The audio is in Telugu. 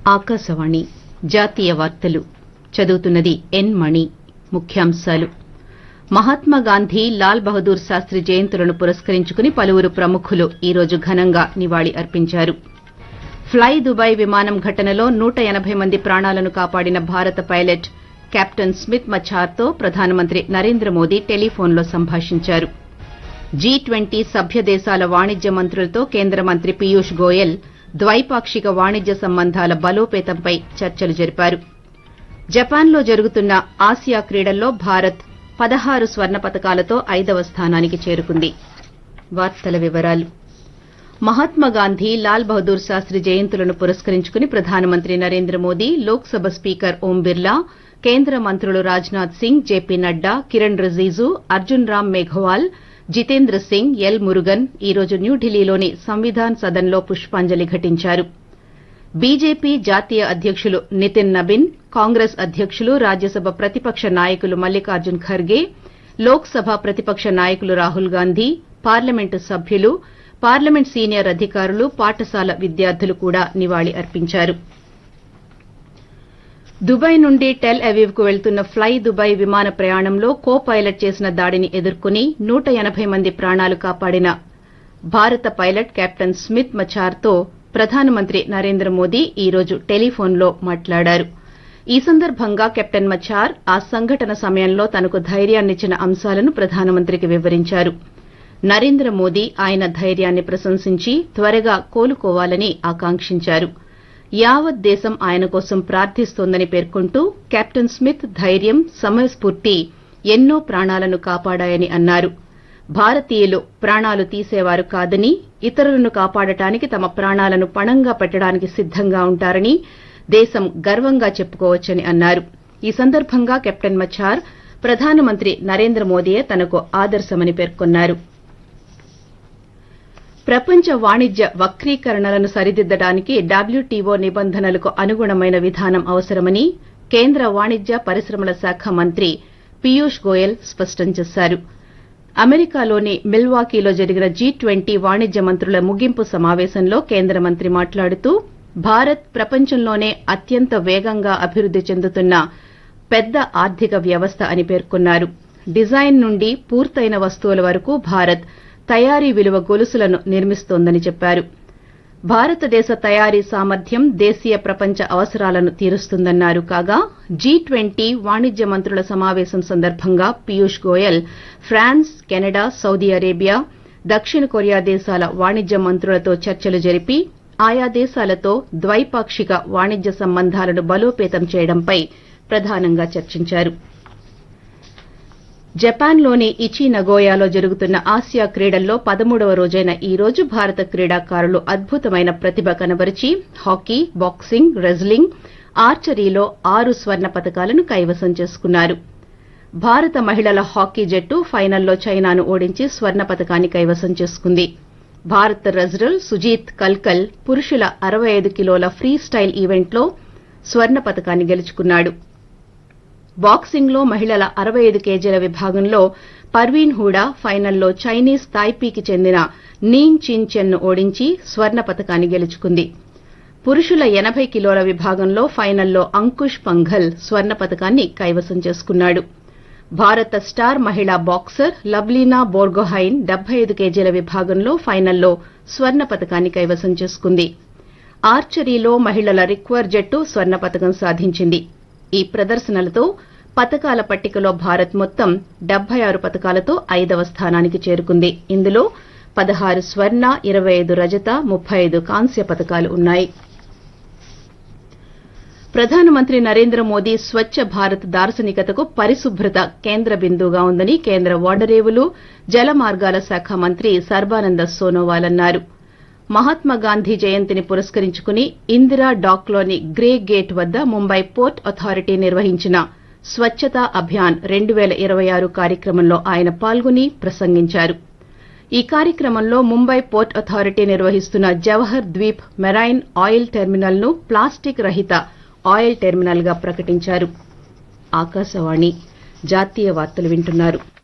ఆకాశవాణి జాతీయ వార్తలు చదువుతున్నది ఎన్ మణి ముఖ్యాంశాలు మహాత్మాగాంధీ లాల్ బహదూర్ శాస్త్రి జయంతులను పురస్కరించుకుని పలువురు ప్రముఖులు ఈ రోజు ఘనంగా నివాళి అర్పించారు ఫ్లై దుబాయ్ విమానం ఘటనలో నూట ఎనబై మంది ప్రాణాలను కాపాడిన భారత పైలట్ కెప్టెన్ స్మిత్ మఛార్తో ప్రధానమంత్రి నరేంద్ర మోదీ టెలిఫోన్లో సంభాషించారు జీ ట్వంటీ సభ్య దేశాల వాణిజ్య మంత్రులతో కేంద్ర మంత్రి పీయూష్ గోయల్ ద్వైపాక్షిక వాణిజ్య సంబంధాల బలోపేతంపై చర్చలు జరిపారు జపాన్లో జరుగుతున్న ఆసియా క్రీడల్లో భారత్ పదహారు స్వర్ణ పతకాలతో ఐదవ స్థానానికి చేరుకుంది వార్తల వివరాలు మహాత్మాగాంధీ లాల్ బహదూర్ శాస్త్రి జయంతులను పురస్కరించుకుని ప్రధానమంత్రి నరేంద్ర మోదీ లోక్సభ స్పీకర్ ఓం బిర్లా కేంద్ర మంత్రులు రాజ్నాథ్ సింగ్ జేపీ నడ్డా కిరణ్ రిజిజు అర్జున్ రామ్ మేఘవాల్ జితేంద్ర సింగ్ ఎల్ మురుగన్ ఈ రోజు న్యూఢిల్లీలోని సంవిధాన్ సదన్లో పుష్పాంజలి ఘటించారు బీజేపీ జాతీయ అధ్యకులు నితిన్ నబిన్ కాంగ్రెస్ అధ్యకులు రాజ్యసభ ప్రతిపక్ష నాయకులు మల్లికార్జున్ ఖర్గే లోక్సభ ప్రతిపక్ష నాయకులు రాహుల్ గాంధీ పార్లమెంటు సభ్యులు పార్లమెంట్ సీనియర్ అధికారులు పాఠశాల విద్యార్థులు కూడా నివాళి అర్పించారు దుబాయ్ నుండి టెల్ అవీవ్ కు వెళ్తున్న ఫ్లై దుబాయ్ విమాన ప్రయాణంలో కో పైలట్ చేసిన దాడిని ఎదుర్కొని నూట ఎనబై మంది ప్రాణాలు కాపాడిన భారత పైలట్ కెప్టెన్ స్మిత్ మఛార్తో ప్రధానమంత్రి నరేంద్ర మోదీ ఈ రోజు టెలిఫోన్లో మాట్లాడారు ఈ సందర్భంగా కెప్టెన్ మఛార్ ఆ సంఘటన సమయంలో తనకు ధైర్యాన్నిచ్చిన అంశాలను ప్రధానమంత్రికి వివరించారు నరేంద్ర మోదీ ఆయన ధైర్యాన్ని ప్రశంసించి త్వరగా కోలుకోవాలని ఆకాంక్షించారు యావత్ దేశం ఆయన కోసం ప్రార్థిస్తోందని పేర్కొంటూ కెప్టెన్ స్మిత్ ధైర్యం సమయస్ఫూర్తి ఎన్నో ప్రాణాలను కాపాడాయని అన్నారు భారతీయులు ప్రాణాలు తీసేవారు కాదని ఇతరులను కాపాడటానికి తమ ప్రాణాలను పణంగా పెట్టడానికి సిద్దంగా ఉంటారని దేశం గర్వంగా చెప్పుకోవచ్చని అన్నారు ఈ సందర్భంగా కెప్టెన్ మఛార్ ప్రధానమంత్రి నరేంద్ర మోదీయే తనకు ఆదర్శమని పేర్కొన్నారు ప్రపంచ వాణిజ్య వక్రీకరణలను సరిదిద్దడానికి డబ్ల్యూటీఓ నిబంధనలకు అనుగుణమైన విధానం అవసరమని కేంద్ర వాణిజ్య పరిశ్రమల శాఖ మంత్రి పీయూష్ గోయల్ స్పష్టం చేశారు అమెరికాలోని మిల్వాకీలో జరిగిన జీ ట్వంటీ వాణిజ్య మంత్రుల ముగింపు సమావేశంలో కేంద్ర మంత్రి మాట్లాడుతూ భారత్ ప్రపంచంలోనే అత్యంత వేగంగా అభివృద్ది చెందుతున్న పెద్ద ఆర్థిక వ్యవస్థ అని పేర్కొన్నారు డిజైన్ నుండి పూర్తయిన వస్తువుల వరకు భారత్ తయారీ విలువ గొలుసులను నిర్మిస్తోందని చెప్పారు భారతదేశ తయారీ సామర్థ్యం దేశీయ ప్రపంచ అవసరాలను తీరుస్తుందన్నారు కాగా జీ ట్వంటీ వాణిజ్య మంత్రుల సమావేశం సందర్భంగా Piyush Goyal France Canada Saudi Arabia దక్షిణ కొరియా దేశాల వాణిజ్య మంత్రులతో చర్చలు జరిపి ఆయా దేశాలతో ద్వైపాక్షిక వాణిజ్య సంబంధాలను బలోపేతం చేయడంపై ప్రధానంగా చర్చించారు జపాన్లోని ఇచి నగోయాలో జరుగుతున్న ఆసియా క్రీడల్లో పదమూడవ రోజైన ఈ రోజు భారత క్రీడాకారులు అద్భుతమైన ప్రతిభ కనబరిచి హాకీ బాక్సింగ్ రెజ్లింగ్ ఆర్చరీలో ఆరు స్వర్ణ పతకాలను కైవసం చేసుకున్నారు భారత మహిళల హాకీ జట్టు ఫైనల్లో చైనాను ఓడించి స్వర్ణ పతకాన్ని కైవసం చేసుకుంది భారత రెజ్లర్ సుజీత్ కల్కల్ పురుషుల అరవై ఐదు కిలోల ఫ్రీ స్టైల్ ఈవెంట్లో స్వర్ణ పతకాన్ని గెలుచుకున్నాడు బాక్సింగ్లో మహిళల అరవై ఐదు కేజీల విభాగంలో పర్వీన్ హూడా ఫైనల్లో చైనీస్ తాయ్పీకి చెందిన నీంగ్ చిన్ చెన్ ను ఓడించి స్వర్ణ పతకాన్ని గెలుచుకుంది పురుషుల ఎనబై కిలోల విభాగంలో ఫైనల్లో అంకుష్ పంఘల్ స్వర్ణ పతకాన్ని కైవసం చేసుకున్నాడు భారత స్టార్ మహిళా బాక్సర్ లవ్లీనా బోర్గోహైన్ డెబ్బై ఐదు కేజీల విభాగంలో ఫైనల్లో స్వర్ణ పతకాన్ని కైవసం చేసుకుంది ఆర్చరీలో మహిళల రిక్వర్ జట్టు స్వర్ణ పతకం సాధించింది ఈ ప్రదర్శనలతో పతకాల పట్టికలో భారత్ మొత్తం డెబ్బై ఆరు పతకాలతో ఐదవ స్థానానికి చేరుకుంది ఇందులో పదహారు స్వర్ణ ఇరవై ఐదు రజత ముప్పై ఐదు కాంస్య పతకాలు ఉన్నాయి ప్రధానమంత్రి నరేంద్ర మోదీ స్వచ్చ భారత్ దార్శనికతకు పరిశుభ్రత కేంద్ర బిందువుగా ఉందని కేంద్ర ఓడరేవులు జలమార్గాల శాఖ మంత్రి సర్బానంద సోనోవాల్ అన్నారు మహాత్మాగాంధీ జయంతిని పురస్కరించుకుని ఇందిరా డాక్లోని గ్రే గేట్ వద్ద ముంబై పోర్ట్ అథారిటీ నిర్వహించిన స్వచ్చతా అభియాన్ రెండు పేల ఇరవై ఆరు కార్యక్రమంలో ఆయన పాల్గొని ప్రసంగించారు ఈ కార్యక్రమంలో ముంబై పోర్ట్ అథారిటీ నిర్వహిస్తున్న Jawahar Dweep marine oil terminal ను ప్లాస్టిక్ రహిత ఆయిల్ టెర్మినల్ గా ప్రకటించారు ఆకాశవాణి జాతీయ వార్తలు వింటున్నారు